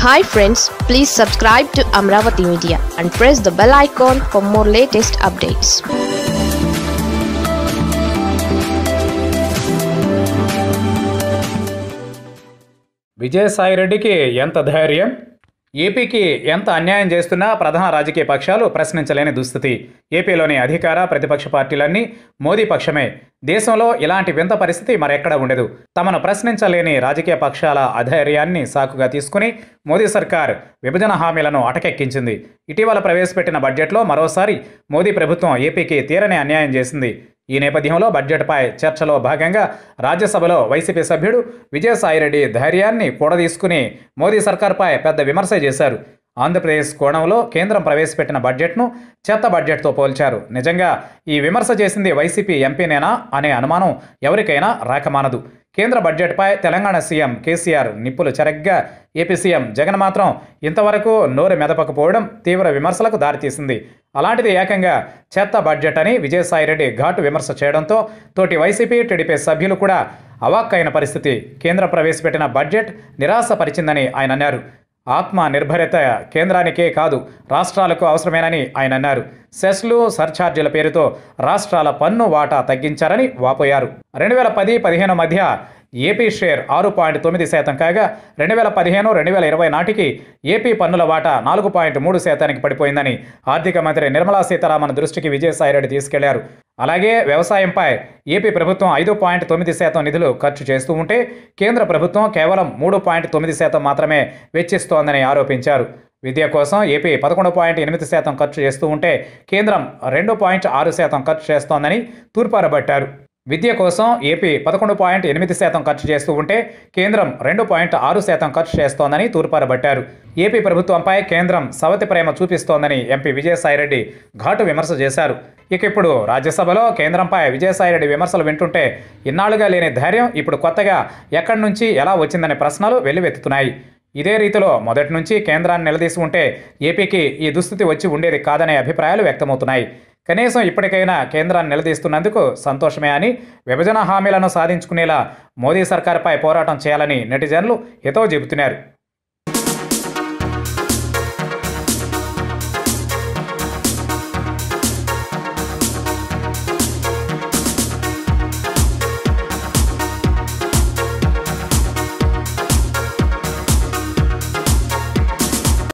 hi friends please subscribe to Amaravati media and press the bell icon for more latest updates విజయసాయిరెడ్డికి ఎంత ధైర్యం ఏపీకి ఎంత అన్యాయం చేస్తున్నా ప్రధాన రాజకీయ పక్షాలు ప్రశ్నించలేని దుస్థితి ఏపీలోని అధికార ప్రతిపక్ష పార్టీలన్నీ మోదీ పక్షమే దేశంలో ఇలాంటి వింత పరిస్థితి మరెక్కడ ఉండదు తమను ప్రశ్నించలేని రాజకీయ పక్షాల అధైర్యాన్ని సాకుగా తీసుకుని మోదీ సర్కార్ విభజన హామీలను అటకెక్కించింది ఇటీవల ప్రవేశపెట్టిన బడ్జెట్లో మరోసారి మోదీ ప్రభుత్వం ఏపీకి తీరని అన్యాయం చేసింది ఈ నేపథ్యంలో బడ్జెట్పై చర్చలో భాగంగా రాజ్యసభలో వైసీపీ సభ్యుడు విజయసాయిరెడ్డి ధైర్యాన్ని కూడదీసుకుని మోదీ సర్కార్పై పెద్ద విమర్శ చేశారు ఆంధ్రప్రదేశ్ కోణంలో కేంద్రం ప్రవేశపెట్టిన బడ్జెట్ను చెత్త బడ్జెట్తో పోల్చారు నిజంగా ఈ విమర్శ చేసింది వైసీపీ ఎంపీనేనా అనే అనుమానం ఎవరికైనా రాకమానదు కేంద్ర బడ్జెట్పై తెలంగాణ సీఎం కేసీఆర్ నిప్పులు చెరగ్గా ఏపీ సీఎం జగన్ మాత్రం ఇంతవరకు నోరు మెదపకపోవడం తీవ్ర విమర్శలకు దారితీసింది అలాంటిది ఏకంగా చెత్త బడ్జెట్ అని విజయసాయిరెడ్డి ఘాటు విమర్శ చేయడంతో తోటి వైసీపీ టీడీపీ సభ్యులు కూడా అవాక్కైన పరిస్థితి కేంద్రం ప్రవేశపెట్టిన బడ్జెట్ నిరాశపరిచిందని ఆయన అన్నారు ఆత్మ నిర్భరత కేంద్రానికే కాదు రాష్ట్రాలకు అవసరమేనని ఆయన అన్నారు సెస్లు సర్ఛార్జీల పేరుతో రాష్ట్రాల పన్ను వాటా తగ్గించారని వాపోయారు రెండు వేల పది పదిహేను మధ్య ఏపీ షేర్ ఆరు పాయింట్ తొమ్మిది శాతం కాగా రెండు వేల పదిహేను రెండు వేల ఇరవై నాటికి ఏపీ పన్నుల వాటా నాలుగు పాయింట్ మూడు శాతానికి పడిపోయిందని ఆర్థిక మంత్రి నిర్మలా సీతారామన్ దృష్టికి విజయసాయిరెడ్డి తీసుకెళ్లారు అలాగే వ్యవసాయంపై ఏపీ ప్రభుత్వం ఐదు పాయింట్ తొమ్మిది శాతం నిధులు ఖర్చు చేస్తూ ఉంటే కేంద్ర ప్రభుత్వం కేవలం మూడు పాయింట్ తొమ్మిది శాతం మాత్రమే వెచ్చిస్తోందని ఆరోపించారు విద్య కోసం ఏపీ పదకొండు పాయింట్ ఎనిమిది శాతం ఖర్చు చేస్తూ ఉంటే కేంద్రం రెండు పాయింట్ ఆరు శాతం ఖర్చు చేస్తోందని తూర్పారబట్టారు విద్య కోసం ఏపీ పదకొండు పాయింట్ ఎనిమిది శాతం ఖర్చు చేస్తూ ఉంటే కేంద్రం రెండు పాయింట్ ఆరు శాతం ఖర్చు చేస్తోందని తూర్పారబట్టారు ఏపీ ప్రభుత్వంపై కేంద్రం సవతి ప్రేమ చూపిస్తోందని ఎంపీ విజయసాయిరెడ్డి ఘాటు విమర్శ చేశారు ఇక ఇప్పుడు రాజ్యసభలో కేంద్రంపై విజయసాయిరెడ్డి విమర్శలు వింటుంటే ఇన్నాళ్లుగా లేని ధైర్యం ఇప్పుడు కొత్తగా ఎక్కడి నుంచి ఎలా వచ్చిందనే ప్రశ్నలు వెల్లువెత్తుతున్నాయి ఇదే రీతిలో మొదటి నుంచి కేంద్రాన్ని నిలదీసి ఉంటే ఏపీకి ఈ దుస్థితి వచ్చి ఉండేది కాదనే అభిప్రాయాలు వ్యక్తమవుతున్నాయి కనీసం ఇప్పటికైనా కేంద్రాన్ని నిలదీస్తున్నందుకు సంతోషమే అని విభజన హామీలను సాధించుకునేలా మోదీ సర్కార్పై పోరాటం చేయాలని నెటిజన్లు హితవు చెబుతున్నారు